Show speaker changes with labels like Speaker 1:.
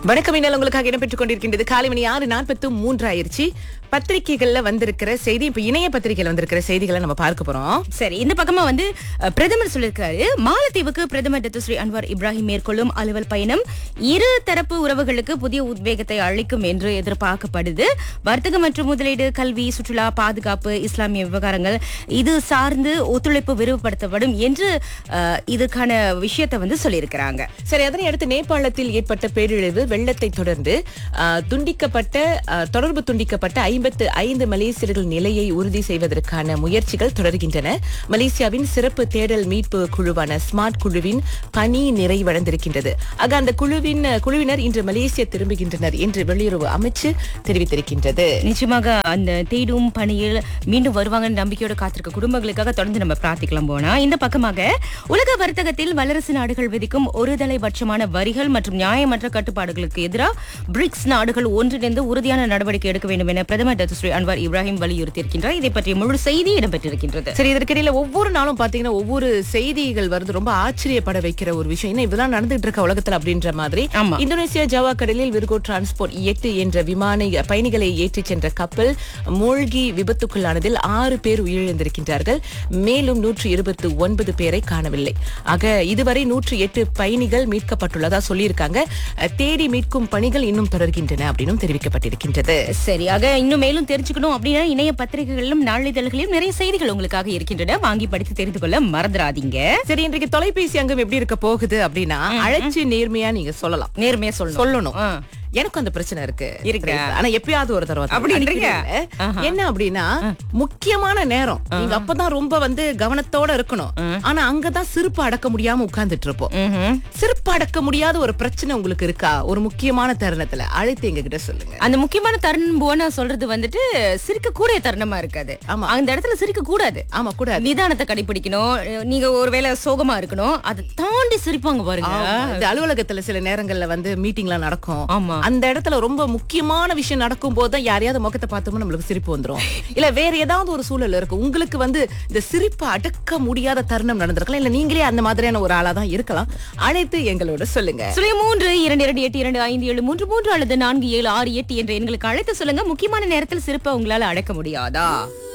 Speaker 1: வணக்கம் இன்னல் உங்களுக்காக இடம்பெற்றுக் கொண்டிருக்கின்றது காலை மணி ஆறு நாற்பத்து மூன்று ஆயிருச்சு பத்திரிகைகள்ல வந்திருக்கிற செய்தி இப்ப இணைய பத்திரிகையில வந்திருக்கிற செய்திகளை நம்ம பார்க்க போறோம்
Speaker 2: சரி இந்த பக்கமா வந்து அஹ், பிரதமர் சொல்லிருக்காரு மாலத்தீவுக்கு பிரதமர் டத்துஸ்ரீ அன்வார் இப்ராஹிம் மேற்கொள்ளும் அலுவல் பயணம் இரு தரப்பு உறவுகளுக்கு புதிய உத்வேகத்தை அளிக்கும் என்று எதிர்பார்க்கப்படுது வர்த்தகம் மற்றும் முதலீடு கல்வி சுற்றுலா பாதுகாப்பு இஸ்லாமிய விவகாரங்கள் இது சார்ந்து ஒத்துழைப்பு விரிவுபடுத்தப்படும் என்று அஹ், இதுக்கான விஷயத்தை வந்து சொல்லியிருக்கிறாங்க
Speaker 1: சரி அதனை அடுத்து நேபாளத்தில் ஏற்பட்ட பேரிழிவு வெள்ளத்தை தொடர்ந்து ஆ, துண்டிக்கப்பட்ட ஆ, தொடர்பு துண்டிக்கப்பட்ட ஐம்பத்து ஐந்து மலேசியர்கள் நிலையை உறுதி செய்வதற்கான முயற்சிகள் தொடர்கின்றன மலேசியாவின் சிறப்பு தேடல் மீட்பு குழுவான ஸ்மார்ட் குழுவின் பணி நிறைவடைந்திருக்கின்றது ஆக அந்த குழுவின் குழுவினர் இன்று மலேசியா திரும்புகின்றனர் என்று வெளியுறவு அமைச்சு தெரிவித்திருக்கின்றது
Speaker 2: நிச்சயமாக அந்த தேடும் பணியில் மீண்டும் வருவாங்கன்னு நம்பிக்கையோட காத்திருக்க குடும்பங்களுக்காக தொடர்ந்து நம்ம பிரார்த்திக்கலாம் போனா இந்த பக்கமாக உலக வர்த்தகத்தில் வல்லரசு நாடுகள் விதிக்கும் ஒருதலை பட்சமான வரிகள் மற்றும் நியாயமற்ற கட்டுப்பாடுகளுக்கு எதிராக பிரிக்ஸ் நாடுகள் ஒன்றிணைந்து உறுதியான நடவடிக்கை எடுக்க வேண்டும் என பிரதமர் டாக்டர் ஸ்ரீ அன்வார் இப்ராஹிம் வலியுறுத்தியிருக்கின்றார் இதை பற்றிய முழு செய்தி இடம்பெற்றிருக்கின்றது
Speaker 1: சரி இதற்கிடையில ஒவ்வொரு நாளும் பாத்தீங்கன்னா ஒவ்வொரு செய்திகள் வருது ரொம்ப ஆச்சரியப்பட வைக்கிற ஒரு விஷயம் என்ன இதெல்லாம் நடந்துட்டு இருக்க உலகத்துல அப்படின்ற மாதிரி
Speaker 2: ஆமா.
Speaker 1: இந்தோனேசியா ஜாவா கடலில் விர்கோ டிரான்ஸ்போர்ட் எட்டு என்ற விமான பயணிகளை ஏற்றிச் சென்ற கப்பல் மூழ்கி விபத்துக்குள்ளானதில் ஆறு பேர் உயிரிழந்திருக்கின்றார்கள் மேலும் நூற்று இருபத்தி ஒன்பது பேரை காணவில்லை ஆக இதுவரை நூற்று எட்டு பயணிகள் மீட்கப்பட்டுள்ளதா சொல்லியிருக்காங்க அஹ், தேடி மீட்கும் பணிகள் இன்னும் தொடர்கின்றன அப்படின்னும் தெரிவிக்கப்பட்டிருக்கின்றது
Speaker 2: சரியாக இன்னும் மேலும் தெரிஞ்சுக்கணும் அப்படின்னா இணைய பத்திரிகைகளிலும் நாளிதழ்களிலும் நிறைய செய்திகள் உங்களுக்காக இருக்கின்றன வாங்கி படித்து தெரிந்து கொள்ள மறந்துடாதீங்க
Speaker 1: சரி இன்றைக்கு தொலைபேசி அங்கம் எப்படி இருக்க போகுது அப்படின்னா அழைச்சு நேர்மையா நீங்க சொல்லலாம்
Speaker 2: நேர்மையா சொல்லணும்
Speaker 1: சொல்லணும்
Speaker 2: ஆ.
Speaker 1: எனக்கும் அந்த பிரச்சனை இருக்கு
Speaker 2: இருக்கா?
Speaker 1: தெரியுது. ஆனா எப்பயாவது ஒரு தடவை தான்.
Speaker 2: அப்படின்றீங்க?
Speaker 1: அடிக்கடி இல்ல. என்ன அப்படின்னா முக்கியமான நேரம் நீங்க அப்பதான் ரொம்ப வந்து கவனத்தோட இருக்கணும் ஆனா அங்கதான் சிரிப்பு அடக்க முடியாம உட்கார்ந்துட்டு இருப்போம்
Speaker 2: ம்ஹும்.
Speaker 1: சிரிப்பு அடக்க முடியாத ஒரு பிரச்சனை உங்களுக்கு இருக்கா ஒரு முக்கியமான தருணத்துல அழைத்து எங்க கிட்ட சொல்லுங்க
Speaker 2: அந்த முக்கியமான தருணம் போனா சொல்றது வந்துட்டு சிரிக்க கூடிய தருணமா இருக்காது
Speaker 1: ஆமா.
Speaker 2: அந்த இடத்துல சிரிக்க கூடாது
Speaker 1: ஆமா கூட
Speaker 2: நிதானத்தை கடைபிடிக்கணும் நீங்க ஒருவேளை சோகமா இருக்கணும் அதை தாண்டி சிரிப்பாங்க பாருங்க
Speaker 1: இந்த அலுவலகத்துல சில நேரங்கள்ல வந்து மீட்டிங்லாம் நடக்கும்
Speaker 2: ஆமா.
Speaker 1: அந்த இடத்துல ரொம்ப முக்கியமான விஷயம் நடக்கும் போது தான் யாரையாவது முகத்தை பார்த்தோம்னா நம்மளுக்கு சிரிப்பு வந்துரும் இல்ல வேற ஏதாவது ஒரு சூழல் இருக்கு உங்களுக்கு வந்து இந்த சிரிப்பு அடக்க முடியாத தருணம் நடந்திருக்கலாம் இல்ல நீங்களே அந்த மாதிரியான ஒரு ஆளா தான் இருக்கலாம் அழைத்து எங்களோட சொல்லுங்க
Speaker 2: சுழிய மூன்று இரண்டு இரண்டு எட்டு இரண்டு ஐந்து ஏழு மூன்று மூன்று அல்லது நான்கு ஏழு ஆறு எட்டு என்ற எண்களுக்கு அழைத்து சொல்லுங்க முக்கியமான நேரத்தில் சிரிப்பை உங்களால அடக்க முடியாதா